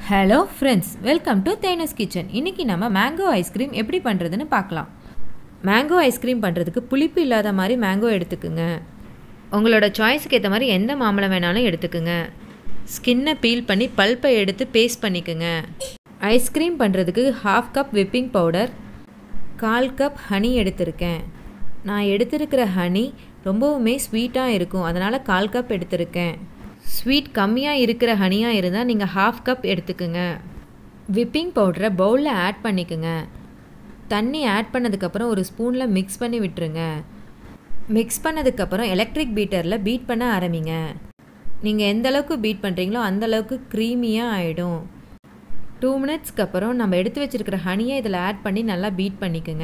hello friends welcome to தேனஸ் kitchen இன்றைக்கி நம்ம மேங்கோ ஐஸ்கிரீம் எப்படி பண்ணுறதுன்னு பார்க்கலாம் மேங்கோ ஐஸ்கிரீம் பண்ணுறதுக்கு புளிப்பு இல்லாத மாதிரி மேங்கோ எடுத்துக்குங்க உங்களோட சாய்ஸுக்கு ஏற்ற மாதிரி எந்த மாம்பழம் வேணாலும் எடுத்துக்குங்க ஸ்கின்னை பீல் பண்ணி பல்ப்பை எடுத்து பேஸ்ட் பண்ணிக்கோங்க ஐஸ்கிரீம் பண்ணுறதுக்கு ஹாஃப் கப் விப்பிங் பவுடர் கால் கப் ஹனி எடுத்திருக்கேன் நான் எடுத்திருக்கிற ஹனி ரொம்பவுமே ஸ்வீட்டாக இருக்கும் அதனால் கால் கப் எடுத்திருக்கேன் ஸ்வீட் கம்மியாக இருக்கிற ஹனியாக இருந்தால் நீங்கள் ஹாஃப் கப் எடுத்துக்குங்க விப்பிங் பவுடரை பவுலில் ஆட் பண்ணிக்கோங்க தண்ணி ஆட் பண்ணதுக்கப்புறம் ஒரு ஸ்பூனில் மிக்ஸ் பண்ணி விட்டுருங்க மிக்ஸ் பண்ணதுக்கப்புறம் எலக்ட்ரிக் பீட்டரில் பீட் பண்ண ஆரம்பிங்க நீங்கள் எந்த அளவுக்கு பீட் பண்ணுறீங்களோ அந்த அளவுக்கு க்ரீமியாக ஆகிடும் டூ மினிட்ஸ்க்கு அப்புறம் நம்ம எடுத்து வச்சுருக்கிற ஹனியை இதில் ஆட் பண்ணி நல்லா பீட் பண்ணிக்கோங்க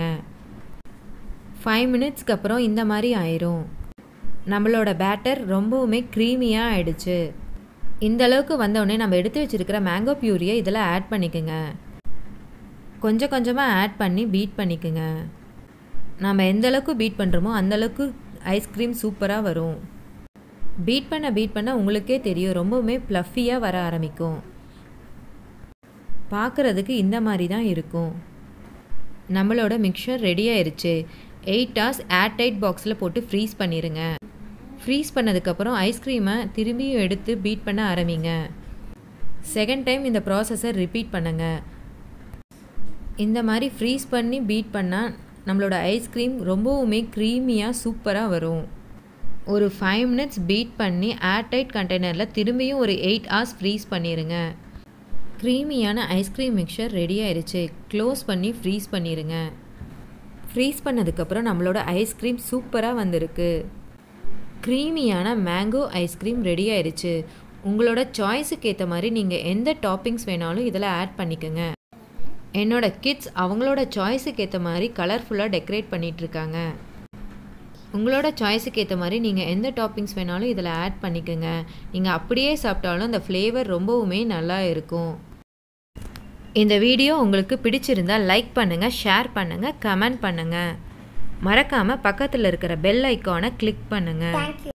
ஃபைவ் மினிட்ஸ்க்கு அப்புறம் இந்த மாதிரி ஆயிரும் நம்மளோட பேட்டர் ரொம்பவுமே க்ரீமியாக ஆயிடுச்சு இந்த அளவுக்கு வந்தோடனே நம்ம எடுத்து வச்சுருக்கிற மேங்கோ பியூரியை இதில் ஆட் பண்ணிக்கோங்க கொஞ்சம் கொஞ்சமாக ஆட் பண்ணி பீட் பண்ணிக்கோங்க நம்ம எந்த அளவுக்கு பீட் பண்ணுறோமோ அந்தளவுக்கு ஐஸ்கிரீம் சூப்பராக வரும் பீட் பண்ண பீட் பண்ண உங்களுக்கே தெரியும் ரொம்பவுமே ப்ளஃபியாக வர ஆரம்பிக்கும் பார்க்குறதுக்கு இந்த மாதிரி தான் இருக்கும் நம்மளோட மிக்சர் ரெடி ஆயிருச்சு எயிட் ஹவர்ஸ் ஏர்டைட் பாக்ஸில் போட்டு ஃப்ரீஸ் பண்ணிடுங்க ஃப்ரீஸ் பண்ணதுக்கப்புறம் ஐஸ்கிரீமை திரும்பியும் எடுத்து பீட் பண்ண ஆரம்பிங்க செகண்ட் டைம் இந்த ப்ராசஸை ரிப்பீட் பண்ணுங்கள் இந்த மாதிரி ஃப்ரீஸ் பண்ணி பீட் பண்ணால் நம்மளோட ஐஸ்கிரீம் ரொம்பவுமே க்ரீமியாக சூப்பராக வரும் ஒரு ஃபைவ் மினிட்ஸ் பீட் பண்ணி ஏர்டைட் கண்டெய்னரில் திரும்பியும் ஒரு எயிட் ஹவர்ஸ் ஃப்ரீஸ் பண்ணிடுங்க க்ரீமியான ஐஸ்கிரீம் மிக்சர் ரெடி ஆயிடுச்சு க்ளோஸ் பண்ணி ஃப்ரீஸ் பண்ணிடுங்க ஃப்ரீஸ் பண்ணதுக்கப்புறம் நம்மளோட ஐஸ்கிரீம் சூப்பராக வந்திருக்கு க்ரீமியான மேங்கோ ஐஸ்கிரீம் ரெடி ஆயிடுச்சு உங்களோட சாய்ஸுக்கு ஏற்ற மாதிரி நீங்கள் எந்த டாப்பிங்ஸ் வேணாலும் இதில் ஆட் பண்ணிக்கோங்க என்னோட கிட்ஸ் அவங்களோட சாய்ஸுக்கு ஏற்ற மாதிரி கலர்ஃபுல்லாக டெக்கரேட் பண்ணிகிட்ருக்காங்க உங்களோட சாய்ஸுக்கு ஏற்ற மாதிரி நீங்கள் எந்த டாப்பிங்ஸ் வேணாலும் இதில் ஆட் பண்ணிக்கோங்க நீங்கள் அப்படியே சாப்பிட்டாலும் அந்த ஃப்ளேவர் ரொம்பவுமே நல்லா இருக்கும் இந்த வீடியோ உங்களுக்கு பிடிச்சிருந்தால் லைக் பண்ணுங்கள் ஷேர் பண்ணுங்கள் கமெண்ட் பண்ணுங்கள் மறக்காமல் பக்கத்தில் இருக்கிற பெல் ஐக்கானை கிளிக் பண்ணுங்கள்